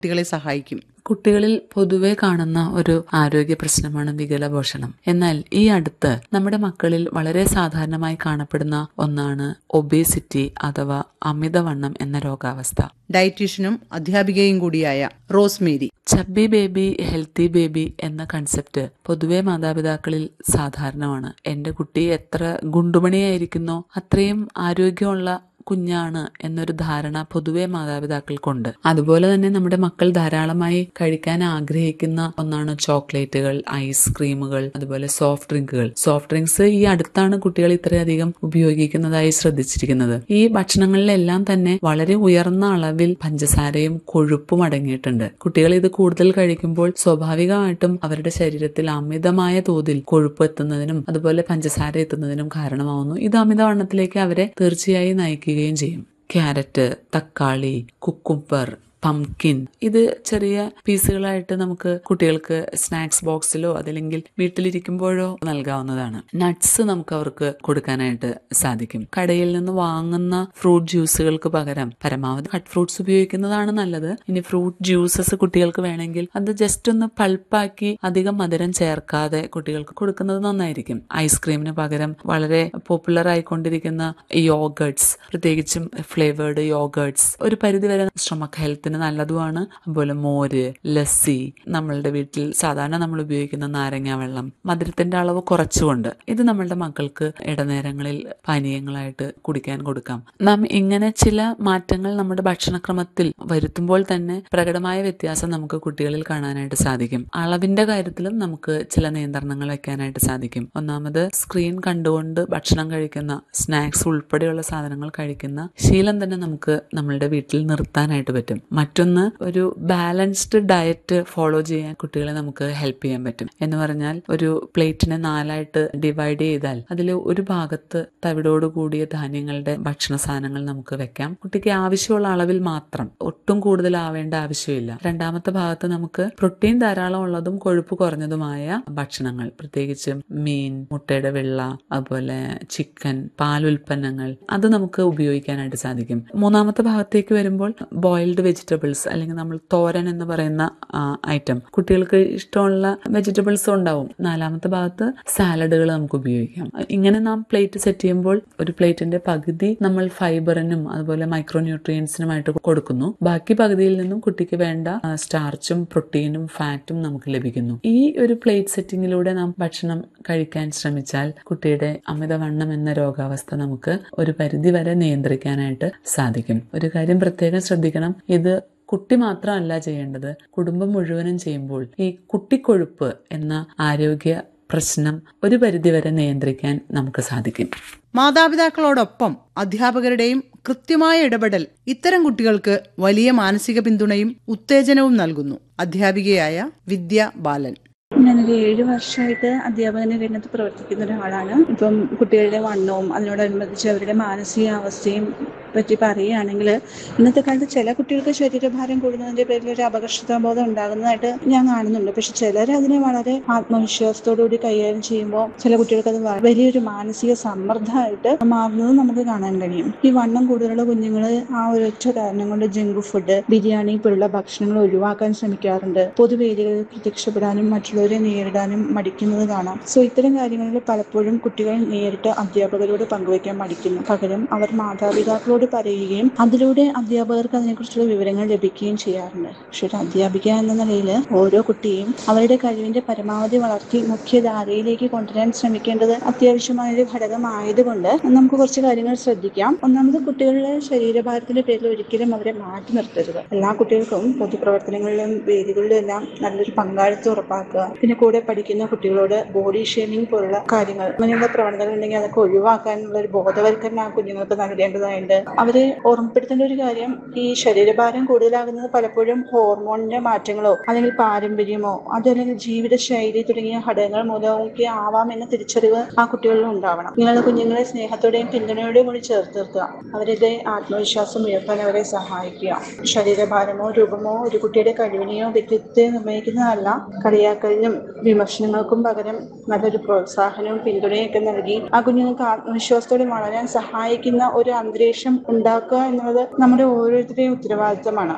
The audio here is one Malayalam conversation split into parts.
കുട്ടികളെ സഹായിക്കും കുട്ടികളിൽ പൊതുവെ കാണുന്ന ഒരു ആരോഗ്യ പ്രശ്നമാണ് വികലപോഷണം എന്നാൽ ഈ അടുത്ത് നമ്മുടെ മക്കളിൽ വളരെ സാധാരണമായി കാണപ്പെടുന്ന ഒന്നാണ് ഒബേസിറ്റി അഥവാ അമിതവണ്ണം എന്ന രോഗാവസ്ഥ ഡയറ്റീഷ്യനും അധ്യാപികയും കൂടിയായ Rosemary chubby baby healthy baby എന്ന കൺസെപ്റ്റ് പൊതുവെ മാതാപിതാക്കളിൽ സാധാരണമാണ് എന്റെ കുട്ടി എത്ര ഗുണ്ടുമണിയായിരിക്കുന്നോ അത്രയും ആരോഗ്യമുള്ള കുഞ്ഞാണ് എന്നൊരു ധാരണ പൊതുവെ മാതാപിതാക്കൾക്കുണ്ട് അതുപോലെ തന്നെ നമ്മുടെ മക്കൾ ധാരാളമായി കഴിക്കാൻ ആഗ്രഹിക്കുന്ന ഒന്നാണ് ചോക്ലേറ്റുകൾ ഐസ്ക്രീമുകൾ അതുപോലെ സോഫ്റ്റ് ഡ്രിങ്കുകൾ സോഫ്റ്റ് ഡ്രിങ്ക്സ് ഈ അടുത്താണ് കുട്ടികൾ ഇത്രയധികം ഉപയോഗിക്കുന്നതായി ശ്രദ്ധിച്ചിരിക്കുന്നത് ഈ ഭക്ഷണങ്ങളിലെല്ലാം തന്നെ വളരെ ഉയർന്ന അളവിൽ പഞ്ചസാരയും കൊഴുപ്പും അടങ്ങിയിട്ടുണ്ട് കുട്ടികൾ ഇത് കൂടുതൽ കഴിക്കുമ്പോൾ സ്വാഭാവികമായിട്ടും അവരുടെ ശരീരത്തിൽ അമിതമായ തോതിൽ കൊഴുപ്പ് എത്തുന്നതിനും അതുപോലെ പഞ്ചസാര എത്തുന്നതിനും കാരണമാവുന്നു ഇത് അമിതവണ്ണത്തിലേക്ക് അവരെ തീർച്ചയായും നയിക്കുകയും ചെയ്യും ക്യാരറ്റ് തക്കാളി കുക്കുംബർ പംകിൻ ഇത് ചെറിയ പീസുകളായിട്ട് നമുക്ക് കുട്ടികൾക്ക് സ്നാക്സ് ബോക്സിലോ അതല്ലെങ്കിൽ വീട്ടിലിരിക്കുമ്പോഴോ നൽകാവുന്നതാണ് നട്ട്സ് നമുക്ക് അവർക്ക് കൊടുക്കാനായിട്ട് സാധിക്കും കടയിൽ നിന്ന് വാങ്ങുന്ന ഫ്രൂട്ട് ജ്യൂസുകൾക്ക് പകരം പരമാവധി കട്ട് ഫ്രൂട്ട്സ് ഉപയോഗിക്കുന്നതാണ് നല്ലത് ഇനി ഫ്രൂട്ട് ജ്യൂസസ് കുട്ടികൾക്ക് വേണമെങ്കിൽ അത് ജസ്റ്റ് ഒന്ന് പൾപ്പാക്കി അധികം മധുരം ചേർക്കാതെ കുട്ടികൾക്ക് കൊടുക്കുന്നത് നന്നായിരിക്കും ഐസ്ക്രീമിന് പകരം വളരെ പോപ്പുലർ ആയിക്കൊണ്ടിരിക്കുന്ന യോഗേർട്സ് പ്രത്യേകിച്ചും ഫ്ലേവേർഡ് യോഗേർട്സ് ഒരു പരിധിവരെ സ്tomach ഹെൽത്തിന് നല്ലതുമാണ് അതുപോലെ മോര് ലസ്സി നമ്മളുടെ വീട്ടിൽ സാധാരണ നമ്മൾ ഉപയോഗിക്കുന്ന നാരങ്ങ വെള്ളം മധുരത്തിന്റെ അളവ് കുറച്ചുകൊണ്ട് ഇത് നമ്മളുടെ മക്കൾക്ക് ഇടനേരങ്ങളിൽ പാനീയങ്ങളായിട്ട് കുടിക്കാൻ കൊടുക്കാം നാം ഇങ്ങനെ ചില മാറ്റങ്ങൾ നമ്മുടെ ഭക്ഷണക്രമത്തിൽ വരുത്തുമ്പോൾ തന്നെ പ്രകടമായ വ്യത്യാസം നമുക്ക് കുട്ടികളിൽ കാണാനായിട്ട് സാധിക്കും അളവിന്റെ കാര്യത്തിലും നമുക്ക് ചില നിയന്ത്രണങ്ങൾ വെക്കാനായിട്ട് സാധിക്കും ഒന്നാമത് സ്ക്രീൻ കണ്ടുകൊണ്ട് ഭക്ഷണം കഴിക്കുന്ന സ്നാക്സ് ഉൾപ്പെടെയുള്ള സാധനങ്ങൾ കഴിക്കുന്ന ശീലം തന്നെ നമുക്ക് നമ്മളുടെ വീട്ടിൽ നിർത്താനായിട്ട് പറ്റും മറ്റൊന്ന് ഒരു ബാലൻസ്ഡ് ഡയറ്റ് ഫോളോ ചെയ്യാൻ കുട്ടികളെ നമുക്ക് ഹെൽപ്പ് ചെയ്യാൻ പറ്റും എന്ന് പറഞ്ഞാൽ ഒരു പ്ലേറ്റിനെ നാലായിട്ട് ഡിവൈഡ് ചെയ്താൽ അതിൽ ഒരു ഭാഗത്ത് തവിടോട് കൂടിയ ധാന്യങ്ങളുടെ ഭക്ഷണ സാധനങ്ങൾ നമുക്ക് വെക്കാം കുട്ടിക്ക് ആവശ്യമുള്ള അളവിൽ മാത്രം ഒട്ടും കൂടുതൽ ആവേണ്ട ആവശ്യമില്ല രണ്ടാമത്തെ ഭാഗത്ത് നമുക്ക് പ്രോട്ടീൻ ധാരാളം ഉള്ളതും കൊഴുപ്പ് കുറഞ്ഞതുമായ ഭക്ഷണങ്ങൾ പ്രത്യേകിച്ചും മീൻ മുട്ടയുടെ വെള്ള അതുപോലെ ചിക്കൻ പാൽ ഉൽപ്പന്നങ്ങൾ അത് നമുക്ക് ഉപയോഗിക്കാനായിട്ട് സാധിക്കും മൂന്നാമത്തെ ഭാഗത്തേക്ക് വരുമ്പോൾ ബോയിൽഡ് വെജിറ്റബിൾസ് അല്ലെങ്കിൽ നമ്മൾ തോരൻ എന്ന് പറയുന്ന ഐറ്റം കുട്ടികൾക്ക് ഇഷ്ടമുള്ള വെജിറ്റബിൾസ് ഉണ്ടാവും നാലാമത്തെ ഭാഗത്ത് സാലഡുകൾ നമുക്ക് ഉപയോഗിക്കാം ഇങ്ങനെ നാം പ്ലേറ്റ് സെറ്റ് ചെയ്യുമ്പോൾ ഒരു പ്ലേറ്റിന്റെ പകുതി നമ്മൾ ഫൈബറിനും അതുപോലെ മൈക്രോ ന്യൂട്രിയൻസിനുമായിട്ട് കൊടുക്കുന്നു ബാക്കി പകുതിയിൽ നിന്നും കുട്ടിക്ക് വേണ്ട സ്റ്റാർച്ചും പ്രോട്ടീനും ഫാറ്റും നമുക്ക് ലഭിക്കുന്നു ഈ ഒരു പ്ലേറ്റ് സെറ്റിങ്ങിലൂടെ നാം ഭക്ഷണം കഴിക്കാൻ ശ്രമിച്ചാൽ കുട്ടിയുടെ അമിതവണ്ണം എന്ന രോഗാവസ്ഥ നമുക്ക് ഒരു പരിധി വരെ നിയന്ത്രിക്കാനായിട്ട് സാധിക്കും ഒരു കാര്യം പ്രത്യേകം ശ്രദ്ധിക്കണം ഇത് കുട്ടി മാത്രമല്ല ചെയ്യേണ്ടത് കുടുംബം മുഴുവനും ചെയ്യുമ്പോൾ ഈ കുട്ടിക്കൊഴുപ്പ് എന്ന ആരോഗ്യ പ്രശ്നം ഒരു പരിധിവരെ നിയന്ത്രിക്കാൻ നമുക്ക് സാധിക്കും മാതാപിതാക്കളോടൊപ്പം അധ്യാപകരുടെയും കൃത്യമായ ഇടപെടൽ ഇത്തരം കുട്ടികൾക്ക് വലിയ മാനസിക പിന്തുണയും ഉത്തേജനവും നൽകുന്നു അധ്യാപികയായ വിദ്യ ബാലൻ ഞാനൊരു ഏഴ് വർഷമായിട്ട് അധ്യാപകന രംഗത്ത് പ്രവർത്തിക്കുന്ന ഒരാളാണ് ഇപ്പം കുട്ടികളുടെ വണ്ണവും അതിനോടനുബന്ധിച്ച് അവരുടെ മാനസികാവസ്ഥയും പറ്റി പറയുകയാണെങ്കിൽ ഇന്നത്തെ കാലത്ത് ചില കുട്ടികൾക്ക് ശരീരഭാരം കൂടുന്നതിന്റെ പേരിൽ ഒരു അപകർഷതാബോധം ഉണ്ടാകുന്നതായിട്ട് ഞാൻ കാണുന്നുണ്ട് പക്ഷെ ചിലർ അതിനെ വളരെ ആത്മവിശ്വാസത്തോടുകൂടി കൈകാര്യം ചെയ്യുമ്പോൾ ചില കുട്ടികൾക്ക് അത് വലിയൊരു മാനസിക സമ്മർദ്ദമായിട്ട് മാറുന്നത് നമുക്ക് കാണാൻ കഴിയും ഈ വണ്ണം കൂടുതലുള്ള കുഞ്ഞുങ്ങൾ ആ ഒരൊറ്റ കാരണം കൊണ്ട് ജങ്ക് ഫുഡ് ബിരിയാണി പോലുള്ള ഭക്ഷണങ്ങൾ ഒഴിവാക്കാൻ ശ്രമിക്കാറുണ്ട് പൊതുവേദികളിൽ പ്രത്യക്ഷപ്പെടാനും മറ്റുള്ളവരെ നേരിടാനും മടിക്കുന്നത് കാണാം സോ ഇത്തരം കാര്യങ്ങളിൽ പലപ്പോഴും കുട്ടികൾ നേരിട്ട് അധ്യാപകരോട് പങ്കുവയ്ക്കാൻ മടിക്കുന്നു പകരം അവർ മാതാപിതാക്കളോട് പറയുകയും അതിലൂടെ അധ്യാപകർക്ക് അതിനെക്കുറിച്ചുള്ള വിവരങ്ങൾ ലഭിക്കുകയും ചെയ്യാറുണ്ട് പക്ഷെ ഒരു അധ്യാപിക എന്ന നിലയിൽ ഓരോ കുട്ടിയും അവരുടെ കഴിവിന്റെ പരമാവധി വളർത്തി മുഖ്യധാരയിലേക്ക് കൊണ്ടുവരാൻ ശ്രമിക്കേണ്ടത് അത്യാവശ്യമായ ഒരു ഘടകമായതുകൊണ്ട് നമുക്ക് കുറച്ച് കാര്യങ്ങൾ ശ്രദ്ധിക്കാം ഒന്നാമത് കുട്ടികളുടെ ശരീരഭാരത്തിന്റെ പേരിൽ ഒരിക്കലും അവരെ മാറ്റി നിർത്തരുത് എല്ലാ കുട്ടികൾക്കും പൊതുപ്രവർത്തനങ്ങളിലും വേദികളിലും എല്ലാം നല്ലൊരു പങ്കാളിത്തം ഉറപ്പാക്കുക പിന്നെ കൂടെ പഠിക്കുന്ന കുട്ടികളോട് ബോഡി ഷേമിംഗ് പോലുള്ള കാര്യങ്ങൾ അങ്ങനെയുള്ള പ്രവണതകൾ ഉണ്ടെങ്കിൽ അതൊക്കെ ഒഴിവാക്കാനുള്ള ഒരു ബോധവൽക്കരണം ആ കുഞ്ഞുങ്ങൾക്ക് നൽകേണ്ടതായിട്ട് അവരെ ഓർമ്മപ്പെടുത്തേണ്ട ഒരു കാര്യം ഈ ശരീരഭാരം കൂടുതലാകുന്നത് പലപ്പോഴും ഹോർമോണിന്റെ മാറ്റങ്ങളോ അല്ലെങ്കിൽ പാരമ്പര്യമോ അതല്ലെങ്കിൽ ജീവിതശൈലി തുടങ്ങിയ ഘടകങ്ങൾ മൂലമൊക്കെ ആവാം എന്ന തിരിച്ചറിവ് ആ കുട്ടികളിൽ ഉണ്ടാവണം നിങ്ങളുടെ കുഞ്ഞുങ്ങളെ സ്നേഹത്തോടെയും പിന്തുണയോടെയും കൂടി ചേർത്ത് നിർത്തുക അവരുടെ ആത്മവിശ്വാസം ഉയർത്താൻ അവരെ സഹായിക്കുക ശരീരഭാരമോ രൂപമോ ഒരു കുട്ടിയുടെ കഴിവിനെയോ വ്യക്തിത്വത്തെ നിർണ്ണയിക്കുന്നതല്ല കളിയാക്കലിനും വിമർശനങ്ങൾക്കും പകരം നല്ലൊരു പ്രോത്സാഹനവും പിന്തുണയും ഒക്കെ നൽകി ആ കുഞ്ഞുങ്ങൾക്ക് ആത്മവിശ്വാസത്തോടെ വളരാൻ സഹായിക്കുന്ന ഒരു അന്തരീക്ഷം ഉണ്ടാക്കുക എന്നുള്ളത് നമ്മുടെ ഓരോരുത്തരുടെയും ഉത്തരവാദിത്തമാണ്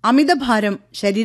അമിതഭാരം ശരീര